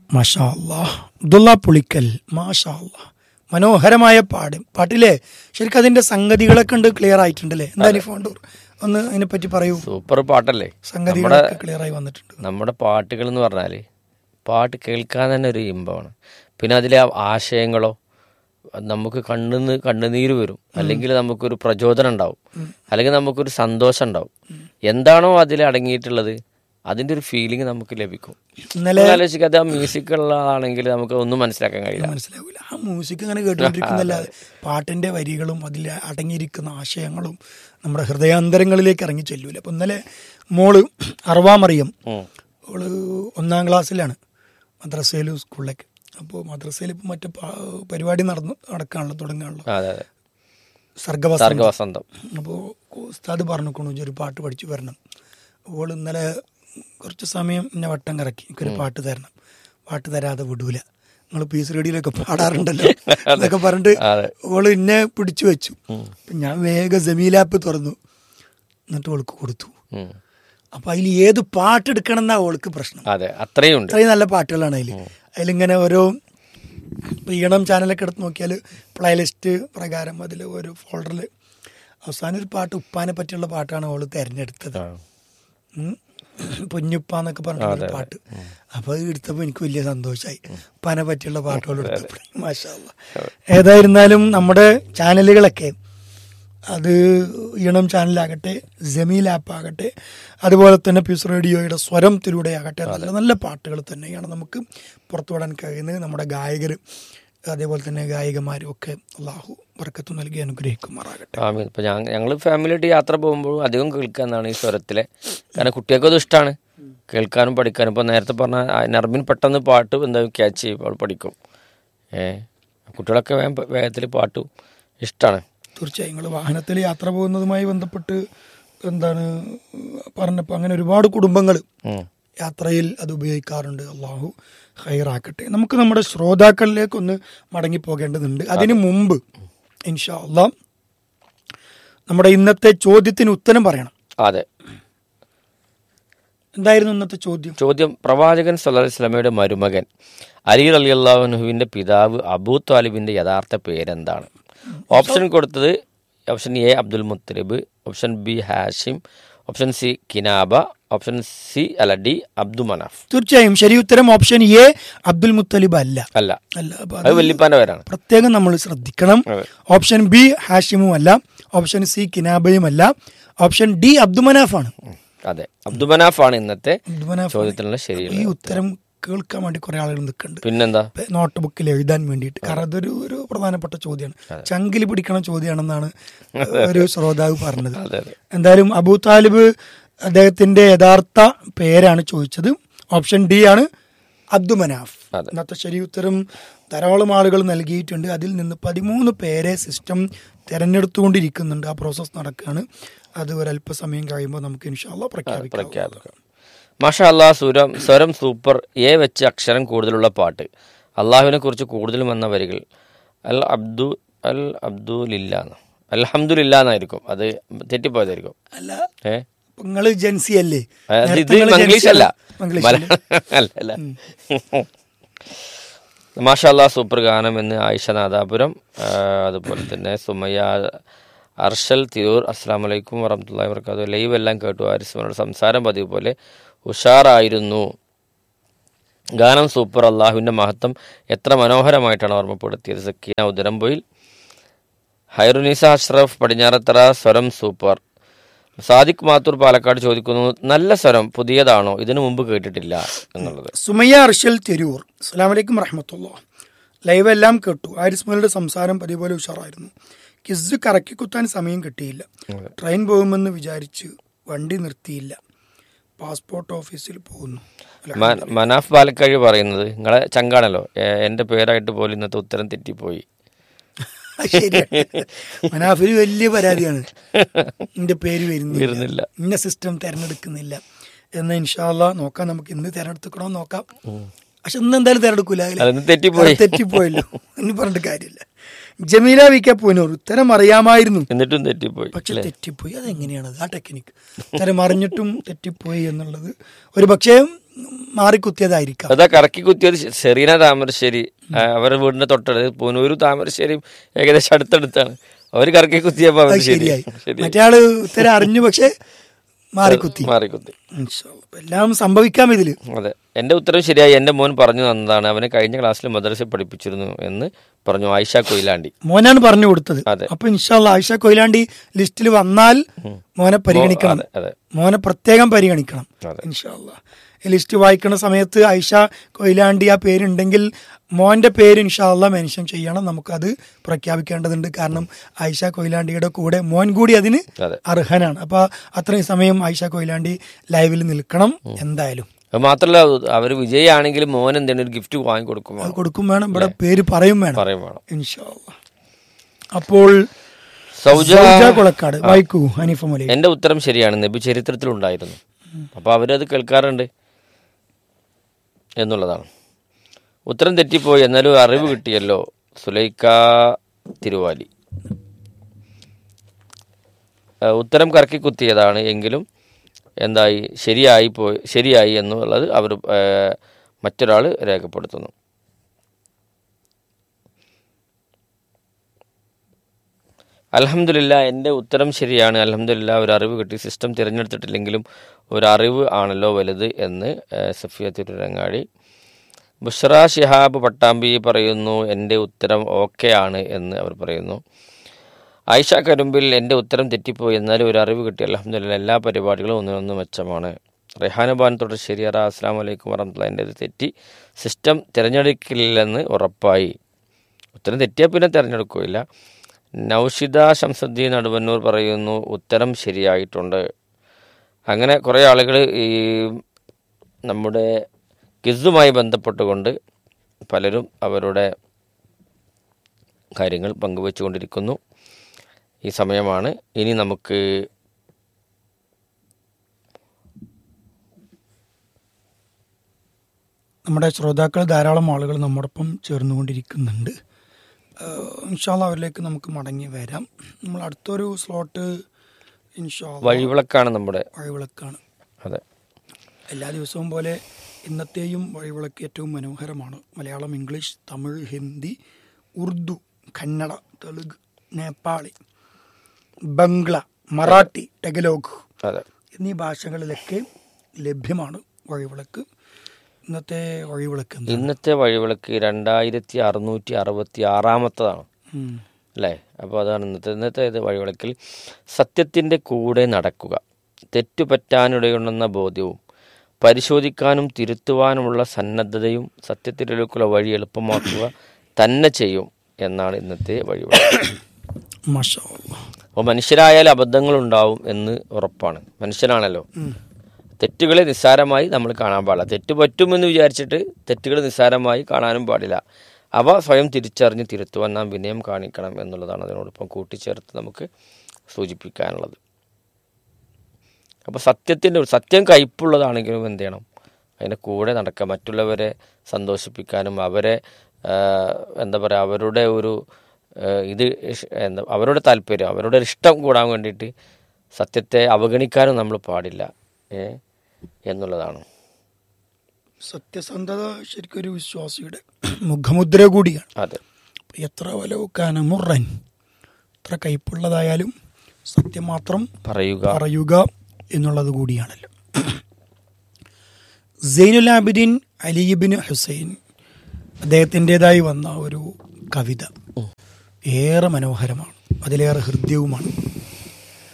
മാഷാ അല്ലാ അബ്ദുള്ള പുളിക്കൽ മാഷാ അല്ലാ മനോഹരമായ പാട് പാട്ടിലെ ശരിക്കും അതിന്റെ സംഗതികളൊക്കെ ഉണ്ട് ക്ലിയർ ആയിട്ടുണ്ടല്ലേ എന്തായാലും ഫോണ്ടൂർ ഒന്ന് അതിനെപ്പറ്റി പറയൂ സൂപ്പർ പാട്ടല്ലേ നമ്മുടെ സംഗതികളൊക്കെ ക്ലിയർ ആയി വന്നിട്ടുണ്ട് നമ്മുടെ പാട്ടുകൾ എന്ന് പറഞ്ഞാൽ പാട്ട് കേൾക്കാൻ തന്നെ ഒരു ഇമ്പമാണ് പിന്നെ അതിലെ ആ ആശയങ്ങളോ നമുക്ക് കണ്ണുന്ന് കണ്ണുനീര് വരും അല്ലെങ്കിൽ നമുക്കൊരു പ്രചോദനം ഉണ്ടാവും അല്ലെങ്കിൽ നമുക്കൊരു സന്തോഷം ഉണ്ടാവും എന്താണോ അതിൽ അടങ്ങിയിട്ടുള്ളത് അതിന്റെ ഒരു ഫീലിംഗ് നമുക്ക് ലഭിക്കും ഇന്നലെ നിങ്ങൾ ആലോചിക്കുക അത് ആ മ്യൂസിക് ഉള്ളതാണെങ്കിൽ നമുക്ക് ഒന്നും മനസ്സിലാക്കാൻ കഴിയില്ല മനസ്സിലാവില്ല ആ മ്യൂസിക് അങ്ങനെ കേട്ടുകൊണ്ടിരിക്കുന്നല്ലാതെ പാട്ടിന്റെ വരികളും അതിൽ അടങ്ങിയിരിക്കുന്ന ആശയങ്ങളും നമ്മുടെ ഹൃദയാന്തരങ്ങളിലേക്ക് ഇറങ്ങി ചെല്ലൂല അപ്പൊ ഇന്നലെ മോള് അറവാമറിയം ഉം. അവള് ഒന്നാം ക്ലാസ്സിലാണ് മദ്രസയിലും സ്കൂളിലേക്ക് അപ്പോൾ മദ്രസയിൽ ഇപ്പം മറ്റു പാ- പരിപാടി നടന്നു നടക്കാണല്ലോ തുടങ്ങാണല്ലോ അതെ അതെ സർഗവസ സർഗവസന്തം അപ്പോൾ ഉസ്താദ് പറഞ്ഞിക്കണു "ഇജ്ജ് ഒരു പാട്ട് പഠിച്ചു വരണം അപ്പോൾ ഇന്നലെ കുറച്ച് സമയം എന്നെ വട്ടം കറക്കി എനിക്കൊരു പാട്ട് തരണം പാട്ട് തരാതെ വിടൂല നിങ്ങൾ പീസ് റേഡിയോയിലൊക്കെ പാടാറുണ്ടല്ലോ എന്നൊക്കെ പറഞ്ഞിട്ട് അതെ. ഓള് എന്നെ പിടിച്ചു വെച്ചു അപ്പം ഞാൻ വേഗം ജമീലാപ്പ് തുറന്നു എന്നിട്ട് ഓൾക്ക് കൊടുത്തു ഉം. അപ്പം അതിൽ ഏത് പാട്ട് എടുക്കണം എന്നാ ഓൾക്ക് പ്രശ്നം അതെ അത്രയും ഉണ്ട് അത്രയും നല്ല പാട്ടുകളാണ് അതിൽ അതിലിങ്ങനെ ഓരോ ഇപ്പം ഈണം ചാനലൊക്കെ എടുത്ത് നോക്കിയാൽ പ്ലേലിസ്റ്റ് പ്രകാരം അതിൽ ഒരു ഫോൾഡറിൽ അവസാനം ഒരു പാട്ട് ഉപ്പാനെ പറ്റിയുള്ള പാട്ടാണ് അവള് തിരഞ്ഞെടുത്തത് ആ. ഉം. പൊന്നുപ്പ എന്നൊക്കെ പറഞ്ഞിട്ടുള്ള പാട്ട് അപ്പോൾ അത് എടുത്തപ്പോൾ എനിക്ക് വലിയ സന്തോഷമായി ഉപ്പാനെ പറ്റിയുള്ള പാട്ടുകൾ എടുത്തപ്പോൾ മാഷാ അല്ലാ. ഏതായിരുന്നാലും നമ്മുടെ ചാനലുകളൊക്കെ അത് ഈണം ചാനലാകട്ടെ ജമീൽ ആപ്പ് ആകട്ടെ അതുപോലെ തന്നെ പീസ് റേഡിയോയുടെ സ്വരം തിരൂടെ ആകട്ടെ നല്ല നല്ല പാട്ടുകൾ തന്നെയാണ് നമുക്ക് പുറത്തുവിടാൻ കഴിയുന്നത് നമ്മുടെ ഗായകർ അതേപോലെ തന്നെ ഗായികമാരും ഒക്കെ അള്ളാഹു വർക്കത്ത് നൽകി അനുഗ്രഹിക്കുമാറാകട്ടെ ആമീൻ ഇപ്പൊ ഞങ്ങൾ ഞങ്ങൾ ഫാമിലിയായിട്ട് യാത്ര പോകുമ്പോൾ അധികം കേൾക്കാന്നാണ് ഈ സ്വരത്തിലെ കാരണം കുട്ടികൾക്ക് അത് ഇഷ്ടമാണ് കേൾക്കാനും പഠിക്കാനും ഇപ്പൊ നേരത്തെ പറഞ്ഞ ആ നർമിൻ പെട്ടെന്ന് പാട്ട് എന്താ ക്യാച്ച് ചെയ്യും അവൾ പഠിക്കും ഏ കുട്ടികളൊക്കെ വേഗം വേഗത്തിൽ പാട്ടും ഇഷ്ടമാണ് തീർച്ചയായും നിങ്ങൾ വാഹനത്തിൽ യാത്ര പോകുന്നതുമായി ബന്ധപ്പെട്ട് എന്താണ് പറഞ്ഞപ്പോൾ അങ്ങനെ ഒരുപാട് കുടുംബങ്ങൾ യാത്രയിൽ അത് ഉപയോഗിക്കാറുണ്ട് അള്ളാഹു ഹൈറാക്കട്ടെ നമുക്ക് നമ്മുടെ ശ്രോതാക്കളിലേക്കൊന്ന് മടങ്ങി പോകേണ്ടതുണ്ട് അതിനു മുമ്പ് ഇൻഷാ അള്ളാ നമ്മുടെ ഇന്നത്തെ ചോദ്യത്തിന് ഉത്തരം പറയണം അതെ എന്തായിരുന്നു ഇന്നത്തെ ചോദ്യം ചോദ്യം പ്രവാചകൻ സല്ലല്ലാഹു അലൈഹി വസല്ലമയുടെ മരുമകൻ അലി അലി അള്ളാഹുനുഹുവിന്റെ പിതാവ് അബൂ താലിബിന്റെ യഥാർത്ഥ പേരെന്താണ് ഓപ്ഷൻ കൊടുത്തത് option A Abdul Muttalib option B Hashim option C കിനാബ ഓപ്ഷൻ സി അല്ല ഡി അബ്ദു മനാഫ് തീർച്ചയായും ശരി ഉത്തരം ഓപ്ഷൻ എ അബ്ദുൽ മുത്തലിബ് അല്ല അല്ല അല്ല അപ്പൊ അത് വല്യപ്പാന്റെ പേരാണ് പ്രത്യേകം നമ്മൾ ശ്രദ്ധിക്കണം അതെ. ഓപ്ഷൻ ബി ഹാഷിമും അല്ല ഓപ്ഷൻ സി കിനാബയും അല്ല ഓപ്ഷൻ ഡി അബ്ദുമനാഫാണ് അതെ അബ്ദു മനാഫ് ആണ് ഇന്നത്തെ അബ്ദുമനാഫ് ചോദ്യത്തിനുള്ള ശരിയുള്ള ഈ ഉത്തരം കേൾക്കാൻ വേണ്ടി കുറെ ആളുകൾ നിൽക്കുന്നുണ്ട് പിന്നെന്താ നോട്ട് ബുക്കിൽ എഴുതാൻ വേണ്ടിയിട്ട് കാരണം അതൊരു ഒരു പ്രധാനപ്പെട്ട ചോദ്യമാണ് ചങ്കിൽ പിടിക്കണ ചോദ്യമാണെന്നാണ് ഒരു ശ്രോതാവ് പറഞ്ഞത് അതെ അതെ എന്തായാലും അബൂ താലിബ് അദ്ദേഹത്തിന്റെ യഥാർത്ഥ പേരാണ് ചോദിച്ചത് ഓപ്ഷൻ ഡി ആണ് അബ്ദുമനാഫ് അതെ. ഇന്നത്തെ ശരി ഉത്തരം ധാരാളം ആളുകൾ നൽകിയിട്ടുണ്ട് അതിൽ നിന്ന് പതിമൂന്ന് പേരെ സിസ്റ്റം തിരഞ്ഞെടുത്തുകൊണ്ടിരിക്കുന്നുണ്ട് ആ പ്രോസസ്സ് നടക്കുകയാണ് അത് ഒരല്പസമയം കഴിയുമ്പോൾ നമുക്ക് ഇൻഷാല്ല പ്രഖ്യാപിക്കാം പ്രഖ്യാപിക്കാം മാഷ അള്ളാഹ് സ്വരം സ്വരം സൂപ്പർ എ വെച്ച് അക്ഷരം കൂടുതലുള്ള പാട്ട് അള്ളാഹുവിനെ കുറിച്ച് കൂടുതൽ വന്ന വരികൾ അൽ അബ്ദു അൽ അബ്ദുലില്ല അൽഹംദുലില്ല എന്നായിരിക്കും അത് തെറ്റിപ്പോയതായിരിക്കും അല്ല ഏ നിങ്ങള് ജൻസി അല്ലേ അത് നേരത്തെ ഇത് നിങ്ങള് മംഗ്ലീഷ് ജൻസി അല്ല മംഗ്ലീഷ് മല- അല്ല അല്ല മാഷാ അള്ളാഹ് സൂപ്പർ ഗാനം എന്ന് ആയിഷ നാദാപുരം ആ, അതുപോലെ തന്നെ സുമയ്യ അർഷൽ തിരൂർ അസ്സാം വലൈക്കും വറഹമുല്ലാ വർക്കാത്തു ലൈവ് എല്ലാം കേട്ടു ആരിസ്മനോട് സംസാരം പതിവ് പോലെ ഉഷാറായിരുന്നു ഗാനം സൂപ്പർ അള്ളാഹുവിൻ്റെ മഹത്വം എത്ര മനോഹരമായിട്ടാണ് ഓർമ്മപ്പെടുത്തിയത് സക്കീന ഉദരംപൊയിൽ ഹൈറുനിസ അഷ്റഫ് പടിഞ്ഞാറത്തറ സ്വരം സൂപ്പർ സാദിഖ് മാത്തൂർ പാലക്കാട് ചോദിക്കുന്നു നല്ല സ്വരം പുതിയതാണോ ഇതിനു മുമ്പ് കേട്ടിട്ടില്ല എന്നുള്ളത് സുമയ്യ അർഷൽ തെരൂർ അസ്സാം വലൈക്കും റഹ്മത്തുള്ള ലൈവ് എല്ലാം കേട്ടു ആരിസ്മലുടെ സംസാരം പതിപോലെ ഉഷാറായിരുന്നു കിസ് കറക്കി കുത്താൻ സമയം കിട്ടിയില്ല ട്രെയിൻ പോകുമെന്ന് വിചാരിച്ച് വണ്ടി നിർത്തിയില്ല പാസ്പോർട്ട് ഓഫീസിൽ പോകുന്നു അല്ല, മ- മനാഫ് പാലക്കാഴി പറയുന്നത് നിങ്ങളെ ചങ്കാണല്ലോ എ- എന്റെ പേരായിട്ട് പോലും ഇന്നത്തെ ഉത്തരം തെറ്റിപ്പോയി ശരിയാണ് മനാഫിന് വലിയ പരാതിയാണ് എന്റെ പേര് വരുന്നില്ല വരുന്നില്ല ഇന്ന സിസ്റ്റം തിരഞ്ഞെടുക്കുന്നില്ല എന്ന് ഇൻഷാല്ല നോക്കാം നമുക്ക് ഇന്ന് തിരഞ്ഞെടുക്കണോ നോക്കാം പക്ഷെ ഇന്ന് എന്തായാലും തിരഞ്ഞെടുക്കൂല അതില്. അതൊന്ന് തെറ്റിപ്പോയി അത് തെറ്റിപ്പോയല്ലോ ഇനി പറഞ്ഞിട്ട് കാര്യമില്ല ജമീല വി കെ പൂനൂർ ഉത്തരം അറിയാമായിരുന്നു എന്നിട്ടും തെറ്റിപ്പോയി പക്ഷെ തെറ്റിപ്പോയി അതെങ്ങനെയാണ് ആ ടെക്നിക്ക് ഉത്തരം അറിഞ്ഞിട്ടും തെറ്റിപ്പോയി എന്നുള്ളത് ഒരു പക്ഷേ മാറിക്കുത്തിയതായിരിക്കാം അതാ കറക്കി കുത്തിയത് ശ- സെറീന താമരശ്ശേരി ആ, അവരുടെ വീടിന്റെ തൊട്ടടുത്ത് പൂനൂരും താമരശ്ശേരിയും ഏകദേശം അടുത്തടുത്താണ് അവർ കറക്കി കുത്തിയപ്പോ അവർ അത് ശരിയായി ശരി മറ്റേ ആള് ഉത്തരം അറിഞ്ഞു പക്ഷെ മാറിക്കുത്തി മാറിക്കുത്തി ഇൻഷാ അല്ലാ. അപ്പൊ എല്ലാം സംഭവിക്കാം ഇതില് അതെ എന്റെ ഉത്തരം ശരിയായി എന്റെ മോൻ പറഞ്ഞു തന്നതാണ് അവനെ കഴിഞ്ഞ ക്ലാസ്സിൽ മദ്രസ പഠിപ്പിച്ചിരുന്നു എന്ന് പറഞ്ഞു ആയിഷ കൊയിലാണ്ടി മോനാണ് പറഞ്ഞു കൊടുത്തത് അതെ. അപ്പൊ ഇൻഷാല്ല ആയിഷ കൊയിലാണ്ടി ലിസ്റ്റിൽ വന്നാൽ മോനെ പരിഗണിക്കണം അതെ അതെ മോനെ പ്രത്യേകം പരിഗണിക്കണം അതെ. ഇൻഷാല്ല ഈ ലിസ്റ്റ് വായിക്കുന്ന സമയത്ത് ആയിഷ കൊയിലാണ്ടി ആ പേരുണ്ടെങ്കിൽ മോന്റെ പേര് ഇൻഷാല്ല മെൻഷൻ ചെയ്യണം നമുക്കത് പ്രഖ്യാപിക്കേണ്ടതുണ്ട് കാരണം ആയിഷ കൊയിലാണ്ടിയുടെ കൂടെ മോൻ കൂടി അതിന് അതെ അർഹനാണ് അപ്പൊ അത്രയും സമയം ആയിഷ കൊയിലാണ്ടി ലൈവിൽ നിൽക്കണം എന്തായാലും അത് മാത്രല്ല അവർ വിജയാണെങ്കിലും മോൻ എന്തെങ്കിലും ഒരു ഗിഫ്റ്റ് വാങ്ങിക്കൊടുക്കും അത് കൊടുക്കും വേണം ഇവിടെ പേര് പറയും വേണം പറയും വേണം ഇൻഷാല്ല അപ്പോൾ സൗജ സൗജ കുളക്കാട് വായിക്കൂ ഹനീഫ മൊലി എന്റെ ഉത്തരം ശരിയാണ് നബി ചരിത്രത്തിലുണ്ടായിരുന്നു അപ്പൊ അവരത് കേൾക്കാറുണ്ട് എന്നുള്ളതാണ് ഉത്തരം തെറ്റിപ്പോയി എന്നാലും അറിവ് കിട്ടിയല്ലോ സുലൈക്ക തിരുവാലി ആ, ഉത്തരം കറക്കി കുത്തിയതാണ് എങ്കിലും എന്തായി ശരിയായി പോയി ശരിയായി എന്നുള്ളത് അവർ മറ്റൊരാൾ രേഖപ്പെടുത്തുന്നു അലഹമില്ല എൻ്റെ ഉത്തരം ശരിയാണ് അലഹമില്ല ഒരു അറിവ് കിട്ടി സിസ്റ്റം തിരഞ്ഞെടുത്തിട്ടില്ലെങ്കിലും ഒരു അറിവ് ആണല്ലോ വലുത് എന്ന് ഏഹ്, സഫിയ തിരുരങ്ങാടി ബുഷറ ഷിഹാബ് പട്ടാമ്പി പറയുന്നു എൻ്റെ ഉത്തരം ഓക്കെ ആണ് എന്ന് അവർ പറയുന്നു ആയിഷ കരുമ്പിൽ എൻ്റെ ഉത്തരം തെറ്റിപ്പോയി എന്നാലും ഒരു അറിവ് കിട്ടി അലഹമില്ല എല്ലാ പരിപാടികളും ഒന്നിനൊന്ന് മെച്ചമാണ് റെഹാനുബാൻ തൊട്ട് ശരിയറ അസ്സാം വലൈക്കും വറഹമുല്ല എൻ്റെ തെറ്റി സിസ്റ്റം തിരഞ്ഞെടുക്കില്ലെന്ന് ഉറപ്പായി ഉത്തരം തെറ്റിയാൽ പിന്നെ തിരഞ്ഞെടുക്കില്ല നൗഷിദ ശംസുദ്ദീൻ നടുവന്നൂർ പറയുന്നു ഉത്തരം ശരിയായിട്ടുണ്ട് അങ്ങനെ കുറേ ആളുകൾ ഈ നമ്മുടെ കിസുമായി ബന്ധപ്പെട്ടുകൊണ്ട് പലരും അവരുടെ കാര്യങ്ങൾ പങ്കുവെച്ചുകൊണ്ടിരിക്കുന്നു ഈ സമയമാണ് ഇനി നമുക്ക് നമ്മുടെ ശ്രോതാക്കൾ ധാരാളം ആളുകൾ നമ്മോടൊപ്പം ചേർന്നുകൊണ്ടിരിക്കുന്നുണ്ട് ഇൻഷാല്ല അവരിലേക്ക് നമുക്ക് മടങ്ങി വരാം നമ്മൾ അടുത്തൊരു സ്ലോട്ട് ഇൻഷാല്ല വഴിവിളക്കാണ് നമ്മുടെ വഴിവിളക്കാണ് അതെ എല്ലാ ദിവസവും പോലെ ഇന്നത്തെയും വഴിവിളക്ക് ഏറ്റവും മനോഹരമാണ് മലയാളം ഇംഗ്ലീഷ് തമിഴ് ഹിന്ദി ഉറുദു കന്നഡ തെലുഗ് നേപ്പാളി ബംഗ്ല മറാഠി ടെഗലോഗ് അതെ എന്നീ ഭാഷകളിലൊക്കെ ലഭ്യമാണ് വഴിവിളക്ക് ഇന്നത്തെ വഴിവിളക്ക് എന്താ? ഇന്നത്തെ വഴിവിളക്ക് രണ്ടായിരത്തി അറുന്നൂറ്റി അറുപത്തി ആറാമത്തതാണ് ഉം. അല്ലേ അപ്പോൾ അതാണ് ഇന്നത്തെ ഇന്നത്തെ ഇത് വഴിവിളക്കിൽ സത്യത്തിൻ്റെ കൂടെ നടക്കുക തെറ്റുപറ്റാനിടയുണ്ടെന്ന ബോധ്യവും പരിശോധിക്കാനും തിരുത്തുവാനുമുള്ള സന്നദ്ധതയും സത്യത്തിലേക്കുള്ള വഴി എളുപ്പമാക്കുക തന്നെ ചെയ്യും എന്നാണ് ഇന്നത്തെ വഴിവിളക്ക് മാഷാ അല്ലാ. അപ്പോൾ മനുഷ്യരായാൽ അബദ്ധങ്ങളുണ്ടാവും എന്ന് ഉറപ്പാണ് മനുഷ്യനാണല്ലോ ഉം. തെറ്റുകളെ നിസ്സാരമായി നമ്മൾ കാണാൻ പാടില്ല തെറ്റ് പറ്റുമെന്ന് വിചാരിച്ചിട്ട് തെറ്റുകൾ നിസ്സാരമായി കാണാനും പാടില്ല അവ സ്വയം തിരിച്ചറിഞ്ഞ് തിരുത്തുവാൻ നാം വിനയം കാണിക്കണം എന്നുള്ളതാണ് അതിനോടൊപ്പം കൂട്ടിച്ചേർത്ത് നമുക്ക് സൂചിപ്പിക്കാനുള്ളത് അപ്പോൾ സത്യത്തിൻ്റെ സത്യം കയ്പുള്ളതാണെങ്കിലും എന്ത് ചെയ്യണം അതിൻ്റെ കൂടെ നടക്കുക മറ്റുള്ളവരെ സന്തോഷിപ്പിക്കാനും അവരെ ആ, എന്താ പറയുക അവരുടെ ഒരു ആ, ഇത് ഇഷ്- എന്താ അവരുടെ താല്പര്യം അവരുടെ ഒരു ഇഷ്ടം കൂടാൻ വേണ്ടിയിട്ട് സത്യത്തെ അവഗണിക്കാനും നമ്മൾ പാടില്ല ഏ എന്നുള്ളതാണ് സത്യസന്ധത ശരിക്കും ഒരു വിശ്വാസിയുടെ മുഖമുദ്ര കൂടിയാണ് അതെ എത്ര വലവുക്കാന മുറൻ എത്ര കയ്പുള്ളതായാലും സത്യം മാത്രം പറയുക പറയുക എന്നുള്ളത് കൂടിയാണല്ലോ സൈനുൽ ആബിദിൻ അലിബിൻ ഹുസൈൻ അദ്ദേഹത്തിൻ്റെതായി വന്ന ഒരു കവിത ഏറെ മനോഹരമാണ് അതിലേറെ ഹൃദ്യവുമാണ്